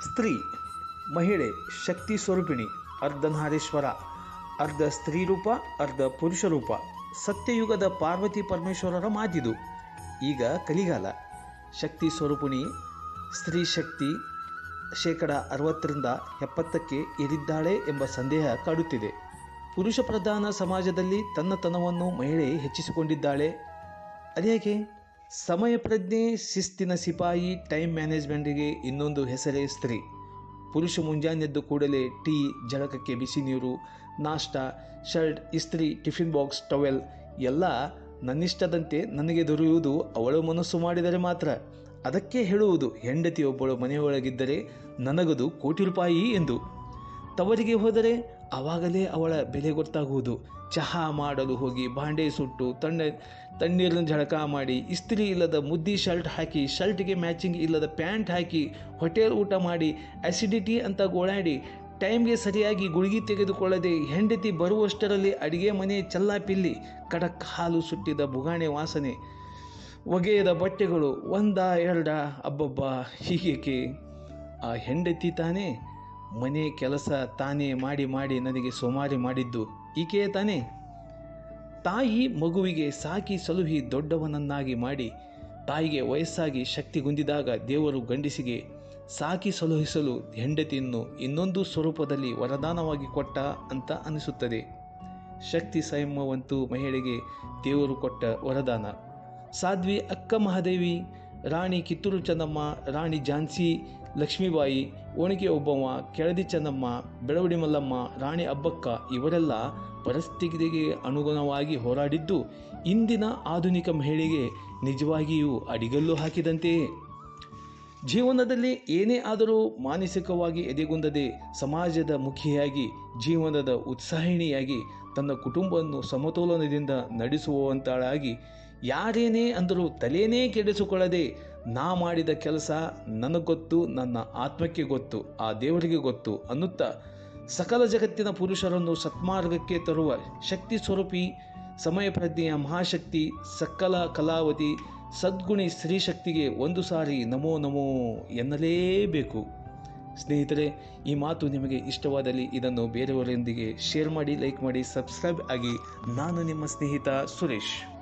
ಸ್ತ್ರೀ ಮಹಿಳೆ ಶಕ್ತಿ ಸ್ವರೂಪಿಣಿ ಅರ್ಧನಾರೀಶ್ವರ ಅರ್ಧ ಸ್ತ್ರೀ ರೂಪ ಅರ್ಧ ಪುರುಷ ರೂಪ ಸತ್ಯಯುಗದ ಪಾರ್ವತಿ ಪರಮೇಶ್ವರರ ಮಾತಿದು ಈಗ ಕಲಿಗಾಲ ಶಕ್ತಿ ಸ್ವರೂಪಿಣಿ ಸ್ತ್ರೀ ಶಕ್ತಿ ಶೇಕಡ ಅರವತ್ತರಿಂದ ಎಪ್ಪತ್ತಕ್ಕೆ ಏರಿದ್ದಾಳೆ ಎಂಬ ಸಂದೇಹ ಕಾಡುತ್ತಿದೆ ಪುರುಷ ಪ್ರಧಾನ ಸಮಾಜದಲ್ಲಿ ತನ್ನತನವನ್ನು ಮಹಿಳೆ ಹೆಚ್ಚಿಸಿಕೊಂಡಿದ್ದಾಳೆ ಅದೇಗೆ ಸಮಯ ಪ್ರಜ್ಞೆ ಶಿಸ್ತಿನ ಸಿಪಾಯಿ ಟೈಮ್ ಮ್ಯಾನೇಜ್ಮೆಂಟಿಗೆ ಇನ್ನೊಂದು ಹೆಸರೇ ಸ್ತ್ರೀ ಪುರುಷ ಮುಂಜಾನೆದ್ದು ಕೂಡಲೇ ಟೀ ಜಳಕಕ್ಕೆ ಬಿಸಿ ನೀರು ನಾಷ್ಟ ಶರ್ಟ್ ಇಸ್ತ್ರಿ ಟಿಫಿನ್ ಬಾಕ್ಸ್ ಟವೆಲ್ ಎಲ್ಲ ನನ್ನಿಷ್ಟದಂತೆ ನನಗೆ ದೊರೆಯುವುದು ಅವಳು ಮನಸ್ಸು ಮಾಡಿದರೆ ಮಾತ್ರ ಅದಕ್ಕೆ ಹೇಳುವುದು ಹೆಂಡತಿಯೊಬ್ಬಳು ಮನೆಯೊಳಗಿದ್ದರೆ ನನಗದು ಕೋಟಿ ರೂಪಾಯಿ ಎಂದು ತವರಿಗೆ ಹೋದರೆ ಆವಾಗಲೇ ಅವಳ ಬೆಲೆ ಗೊತ್ತಾಗುವುದು ಚಹಾ ಮಾಡಲು ಹೋಗಿ ಬಾಂಡೆ ಸುಟ್ಟು ತಣ್ಣ ತಣ್ಣೀರಿನ ಜಳಕ ಮಾಡಿ ಇಸ್ತ್ರಿ ಇಲ್ಲದ ಮುದ್ದಿ ಶರ್ಟ್ ಹಾಕಿ ಶರ್ಟ್ಗೆ ಮ್ಯಾಚಿಂಗ್ ಇಲ್ಲದ ಪ್ಯಾಂಟ್ ಹಾಕಿ ಹೋಟೆಲ್ ಊಟ ಮಾಡಿ ಅಸಿಡಿಟಿ ಅಂತ ಗೋಳಾಡಿ ಟೈಮ್ಗೆ ಸರಿಯಾಗಿ ಗುಳಿಗೆ ತೆಗೆದುಕೊಳ್ಳದೆ ಹೆಂಡತಿ ಬರುವಷ್ಟರಲ್ಲಿ ಅಡಿಗೆ ಮನೆ ಚಲ್ಲಾಪಿಲ್ಲಿ ಕಡಕ್ ಹಾಲು ಸುಟ್ಟಿದ ಬುಗಾಣೆ ವಾಸನೆ ಒಗೆಯದ ಬಟ್ಟೆಗಳು ಒಂದ ಎರಡ ಅಬ್ಬಬ್ಬ ಹೀಗೇಕೆ ಆ ಹೆಂಡತಿ ತಾನೇ ಮನೆ ಕೆಲಸ ತಾನೇ ಮಾಡಿ ಮಾಡಿ ನನಗೆ ಸೋಮಾರಿ ಮಾಡಿದ್ದು ಈಕೆಯೇ ತಾನೇ ತಾಯಿ ಮಗುವಿಗೆ ಸಾಕಿ ಸಲುಹಿ ದೊಡ್ಡವನನ್ನಾಗಿ ಮಾಡಿ ತಾಯಿಗೆ ವಯಸ್ಸಾಗಿ ಶಕ್ತಿಗುಂದಿದಾಗ ದೇವರು ಗಂಡಿಸಿಗೆ ಸಾಕಿ ಸಲುಹಿಸಲು ಹೆಂಡತಿಯನ್ನು ಇನ್ನೊಂದು ಸ್ವರೂಪದಲ್ಲಿ ವರದಾನವಾಗಿ ಕೊಟ್ಟ ಅಂತ ಅನಿಸುತ್ತದೆ ಶಕ್ತಿ ಸಂಯಮವಂತೂ ಮಹಿಳೆಗೆ ದೇವರು ಕೊಟ್ಟ ವರದಾನ ಸಾಧ್ವಿ ಅಕ್ಕ ಮಹಾದೇವಿ ರಾಣಿ ಕಿತ್ತೂರು ಚೆನ್ನಮ್ಮ ರಾಣಿ ಝಾನ್ಸಿ ಲಕ್ಷ್ಮೀಬಾಯಿ ಓಣಿಗೆ ಒಬ್ಬಮ್ಮ ಕೆಳದಿ ಚೆನ್ನಮ್ಮ ಬೆಳವಡಿ ಮಲ್ಲಮ್ಮ ರಾಣಿ ಅಬ್ಬಕ್ಕ ಇವರೆಲ್ಲ ಪರಿಸ್ಥಿತಿಗೆ ಅನುಗುಣವಾಗಿ ಹೋರಾಡಿದ್ದು ಇಂದಿನ ಆಧುನಿಕ ಮಹಿಳೆಗೆ ನಿಜವಾಗಿಯೂ ಅಡಿಗಲ್ಲು ಹಾಕಿದಂತೆಯೇ ಜೀವನದಲ್ಲಿ ಏನೇ ಆದರೂ ಮಾನಸಿಕವಾಗಿ ಎದೆಗುಂದದೆ ಸಮಾಜದ ಮುಖಿಯಾಗಿ ಜೀವನದ ಉತ್ಸಾಹಿಣಿಯಾಗಿ ತನ್ನ ಕುಟುಂಬವನ್ನು ಸಮತೋಲನದಿಂದ ನಡೆಸುವಂತಳಾಗಿ ಯಾರೇನೇ ಅಂದರೂ ತಲೆನೇ ಕೆಡಿಸಿಕೊಳ್ಳದೆ ನಾ ಮಾಡಿದ ಕೆಲಸ ನನಗೆ ಗೊತ್ತು ನನ್ನ ಆತ್ಮಕ್ಕೆ ಗೊತ್ತು ಆ ದೇವರಿಗೆ ಗೊತ್ತು ಅನ್ನುತ್ತಾ ಸಕಲ ಜಗತ್ತಿನ ಪುರುಷರನ್ನು ಸತ್ಮಾರ್ಗಕ್ಕೆ ತರುವ ಶಕ್ತಿ ಸ್ವರೂಪಿ ಸಮಯ ಪ್ರಜ್ಞೆಯ ಮಹಾಶಕ್ತಿ ಸಕಲ ಕಲಾವತಿ ಸದ್ಗುಣಿ ಸ್ತ್ರೀಶಕ್ತಿಗೆ ಒಂದು ಸಾರಿ ನಮೋ ನಮೋ ಎನ್ನಲೇಬೇಕು ಸ್ನೇಹಿತರೆ ಈ ಮಾತು ನಿಮಗೆ ಇಷ್ಟವಾದಲ್ಲಿ ಇದನ್ನು ಬೇರೆಯವರೊಂದಿಗೆ ಶೇರ್ ಮಾಡಿ ಲೈಕ್ ಮಾಡಿ ಸಬ್ಸ್ಕ್ರೈಬ್ ಆಗಿ ನಾನು ನಿಮ್ಮ ಸ್ನೇಹಿತ ಸುರೇಶ್